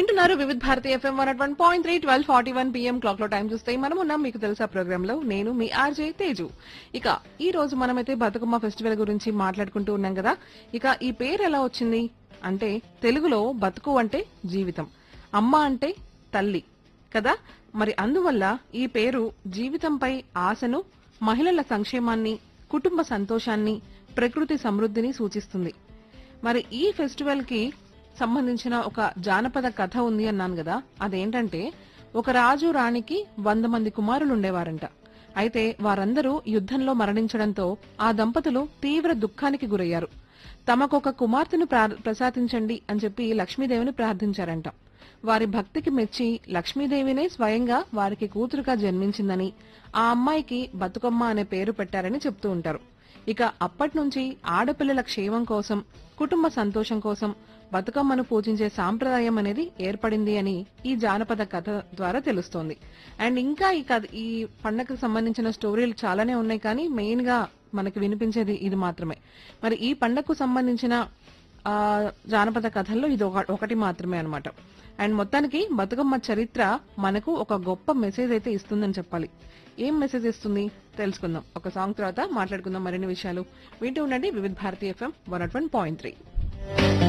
వింటున్నారు Vividh Bharati FM one one point three twelve forty one PM clock లో time చూస్తే మనం ఉన్నాం మీకు తెలుసా ప్రోగ్రామ్ లో నేను మీ ఆర్జే తేజు ఇక ఈ రోజు మనమైతే బతుకమ్మ ఫెస్టివల్ గురించి మాట్లాడుకుంటూ ఉన్నాం కదా ఇక ఈ పేరు ఎలా వచ్చింది అంటే తెలుగులో బతుకు అంటే జీవితం అమ్మ అంటే తల్లి కదా మరి అందువల్ల ఈ పేరు జీవితంపై ఆశను మహిళల సంక్షేమాన్ని కుటుంబ సంతోషాన్ని ప్రకృతి సమృద్ధిని సూచిస్తుంది మరి ఈ ఫెస్టివల్ కి సంబంధించిన ఒక జానపద కథ ఉంది అన్నాను కదా అదేంటంటే ఒక రాజు రాణికి వంద మంది కుమారులు ఉండేవారంట అయితే వారందరూ యుద్ధంలో మరణించడంతో ఆ దంపతులు తీవ్ర దుఃఖానికి గురయ్యారు తమకొక కుమార్తెను ప్రా- ప్రసాదించండి అని చెప్పి లక్ష్మీదేవిని ప్రార్థించారంట వారి భక్తికి మెచ్చి లక్ష్మీదేవినే స్వయంగా వారికి కూతురుగా జన్మించిందని ఆ అమ్మాయికి బతుకమ్మ అనే పేరు పెట్టారని చెప్తూ ఉంటారు ఇక అప్పటి నుంచి ఆడపిల్లల క్షేమం కోసం కుటుంబ సంతోషం కోసం బతుకమ్మను పూజించే సాంప్రదాయం అనేది ఏర్పడింది అని ఈ జానపద కథ ద్వారా తెలుస్తోంది అండ్ ఇంకా ఈ కథ ఈ పండగకు సంబంధించిన స్టోరీలు చాలానే ఉన్నాయి కానీ మెయిన్ గా మనకి వినిపించేది ఇది మాత్రమే మరి ఈ పండగకు సంబంధించిన ఆ జానపద కథల్లో ఇది ఒక- ఒకటి మాత్రమే అన్నమాట అండ్ మొత్తానికి బతుకమ్మ చరిత్ర మనకు ఒక గొప్ప మెసేజ్ అయితే ఇస్తుందని చెప్పాలి ఏం మెసేజ్ ఇస్తుంది తెలుసుకుందాం ఒక సాంగ్ తర్వాత మాట్లాడుకుందాం మరిన్ని విషయాలు వింటూ ఉండండి Vividh Bharati FM one point three